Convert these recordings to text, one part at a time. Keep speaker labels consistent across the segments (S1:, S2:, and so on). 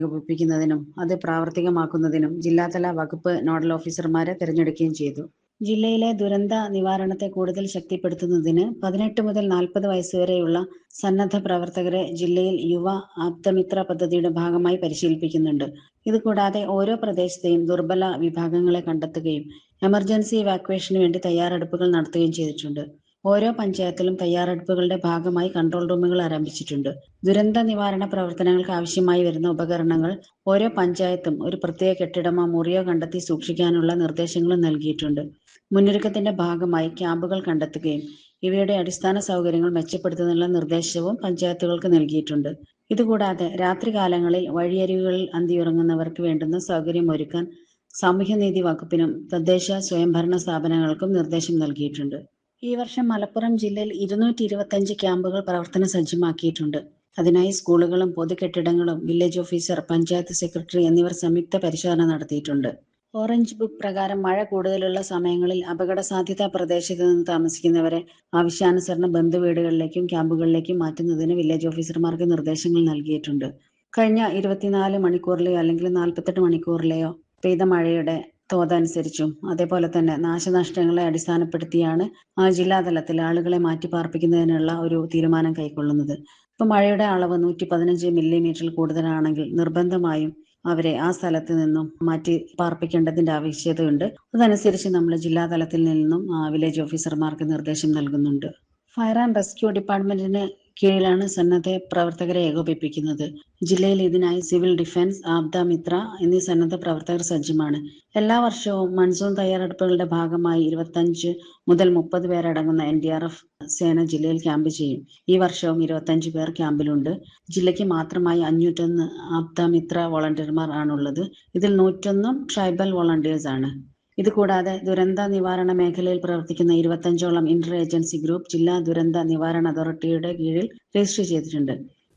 S1: ഏകോപിപ്പിക്കുന്നതിനും അത് പ്രാവർത്തികമാക്കുന്നതിനും ജില്ലാതല വകുപ്പ് നോഡൽ ഓഫീസർമാരെ തെരഞ്ഞെടുക്കുകയും ചെയ്തു ജില്ലയിലെ ദുരന്ത നിവാരണത്തെ കൂടുതൽ ശക്തിപ്പെടുത്തുന്നതിന് പതിനെട്ട് മുതൽ നാൽപ്പത് വയസ്സുവരെയുള്ള സന്നദ്ധ പ്രവർത്തകരെ ജില്ലയിൽ യുവ ആപ്തമിത്ര പദ്ധതിയുടെ ഭാഗമായി പരിശീലിപ്പിക്കുന്നുണ്ട് ഇതുകൂടാതെ ഓരോ പ്രദേശത്തെയും ദുർബല വിഭാഗങ്ങളെ കണ്ടെത്തുകയും എമർജൻസി ഇവാക്വേഷന് വേണ്ടി തയ്യാറെടുപ്പുകൾ നടത്തുകയും ചെയ്തിട്ടുണ്ട് ഓരോ പഞ്ചായത്തിലും തയ്യാറെടുപ്പുകളുടെ ഭാഗമായി കൺട്രോൾ റൂമുകൾ ആരംഭിച്ചിട്ടുണ്ട് ദുരന്ത നിവാരണ പ്രവർത്തനങ്ങൾക്ക് ആവശ്യമായി വരുന്ന ഉപകരണങ്ങൾ ഓരോ പഞ്ചായത്തും ഒരു പ്രത്യേക കെട്ടിടമോ മുറിയോ കണ്ടെത്തി സൂക്ഷിക്കാനുള്ള നിർദ്ദേശങ്ങളും നൽകിയിട്ടുണ്ട് മുന്നൊരുക്കത്തിന്റെ ഭാഗമായി ക്യാമ്പുകൾ കണ്ടെത്തുകയും ഇവയുടെ അടിസ്ഥാന സൗകര്യങ്ങൾ മെച്ചപ്പെടുത്തുന്നതിനുള്ള നിർദ്ദേശവും പഞ്ചായത്തുകൾക്ക് നൽകിയിട്ടുണ്ട് ഇതുകൂടാതെ രാത്രികാലങ്ങളിൽ വഴിയരികുകളിൽ അന്തിയുറങ്ങുന്നവർക്ക് വേണ്ടുന്ന സൗകര്യം ഒരുക്കാൻ സാമൂഹ്യനീതി വകുപ്പിനും തദ്ദേശ സ്വയംഭരണ സ്ഥാപനങ്ങൾക്കും നിർദ്ദേശം നൽകിയിട്ടുണ്ട് ഈ വർഷം മലപ്പുറം ജില്ലയിൽ ഇരുന്നൂറ്റി ഇരുപത്തഞ്ച് ക്യാമ്പുകൾ പ്രവർത്തന സജ്ജമാക്കിയിട്ടുണ്ട് അതിനായി സ്കൂളുകളും പൊതുകെട്ടിടങ്ങളും വില്ലേജ് ഓഫീസർ പഞ്ചായത്ത് സെക്രട്ടറി എന്നിവർ സംയുക്ത പരിശോധന നടത്തിയിട്ടുണ്ട് ഓറഞ്ച് ബുക്ക് പ്രകാരം മഴ കൂടുതലുള്ള സമയങ്ങളിൽ അപകട സാധ്യതാ പ്രദേശത്ത് നിന്ന് താമസിക്കുന്നവരെ ആവശ്യാനുസരണം ബന്ധുവീടുകളിലേക്കും ക്യാമ്പുകളിലേക്കും മാറ്റുന്നതിന് വില്ലേജ് ഓഫീസർമാർക്ക് നിർദ്ദേശങ്ങൾ നൽകിയിട്ടുണ്ട് കഴിഞ്ഞ ഇരുപത്തിനാല് മണിക്കൂറിലെയോ അല്ലെങ്കിൽ നാൽപ്പത്തെട്ട് മണിക്കൂറിലെയോ പെയ്ത മഴയുടെ തോതനുസരിച്ചും അതേപോലെ തന്നെ നാശനഷ്ടങ്ങളെ അടിസ്ഥാനപ്പെടുത്തിയാണ് ആ ജില്ലാതലത്തിൽ ആളുകളെ മാറ്റി പാർപ്പിക്കുന്നതിനുള്ള ഒരു തീരുമാനം കൈക്കൊള്ളുന്നത് ഇപ്പൊ മഴയുടെ അളവ് നൂറ്റി പതിനഞ്ച് മില്ലിമീറ്ററിൽ കൂടുതലാണെങ്കിൽ നിർബന്ധമായും അവരെ ആ സ്ഥലത്ത് നിന്നും മാറ്റി പാർപ്പിക്കേണ്ടതിന്റെ ആവശ്യകതയുണ്ട് അതനുസരിച്ച് നമ്മൾ ജില്ലാതലത്തിൽ നിന്നും വില്ലേജ് ഓഫീസർമാർക്ക് നിർദ്ദേശം നൽകുന്നുണ്ട് ഫയർ ആൻഡ് റെസ്ക്യൂ ഡിപ്പാർട്ട്മെന്റിന് കീഴിലാണ് സന്നദ്ധ പ്രവർത്തകരെ ഏകോപിപ്പിക്കുന്നത് ജില്ലയിൽ ഇതിനായി സിവിൽ ഡിഫൻസ് ആബ്ദ മിത്ര എന്നീ സന്നദ്ധ പ്രവർത്തകർ സജ്ജമാണ് എല്ലാ വർഷവും മൺസൂൺ തയ്യാറെടുപ്പുകളുടെ ഭാഗമായി ഇരുപത്തഞ്ച് മുതൽ മുപ്പത് പേരടങ്ങുന്ന എൻ ഡി ആർ എഫ് സേന ജില്ലയിൽ ക്യാമ്പ് ചെയ്യും ഈ വർഷവും ഇരുപത്തഞ്ച് പേർ ക്യാമ്പിലുണ്ട് ജില്ലയ്ക്ക് മാത്രമായി അഞ്ഞൂറ്റൊന്ന് ആപ്ത മിത്ര വോളണ്ടിയർമാർ ആണുള്ളത് ഇതിൽ നൂറ്റൊന്നും ട്രൈബൽ വോളണ്ടിയേഴ്സ് ആണ് ഇത് കൂടാതെ ദുരന്ത നിവാരണ മേഖലയിൽ പ്രവർത്തിക്കുന്ന ഇരുപത്തഞ്ചോളം ഇന്റർ ഏജൻസി ഗ്രൂപ്പ് ജില്ലാ ദുരന്ത നിവാരണ അതോറിറ്റിയുടെ കീഴിൽ രജിസ്റ്റർ ചെയ്തിട്ടുണ്ട്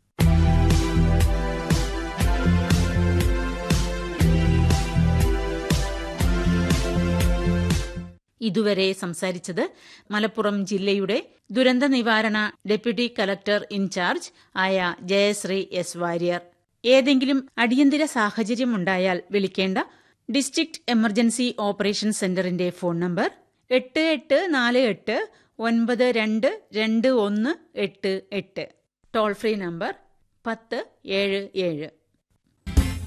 S2: ഇതുവരെ സംസാരിച്ചത് മലപ്പുറം ജില്ലയുടെ ദുരന്ത നിവാരണ ഡെപ്യൂട്ടി കലക്ടർ ഇൻചാർജ് ആയ ജയശ്രീ എസ് വാര്യർ ഏതെങ്കിലും അടിയന്തര സാഹചര്യമുണ്ടായാൽ വിളിക്കേണ്ട ഡിസ്ട്രിക്ട് എമർജൻസി ഓപ്പറേഷൻ സെന്ററിന്റെ ഫോൺ നമ്പർ എട്ട് എട്ട് നാല് എട്ട് ഒൻപത് രണ്ട് രണ്ട് ഒന്ന് എട്ട് എട്ട് ടോൾ ഫ്രീ നമ്പർ പത്ത് ഏഴ് ഏഴ്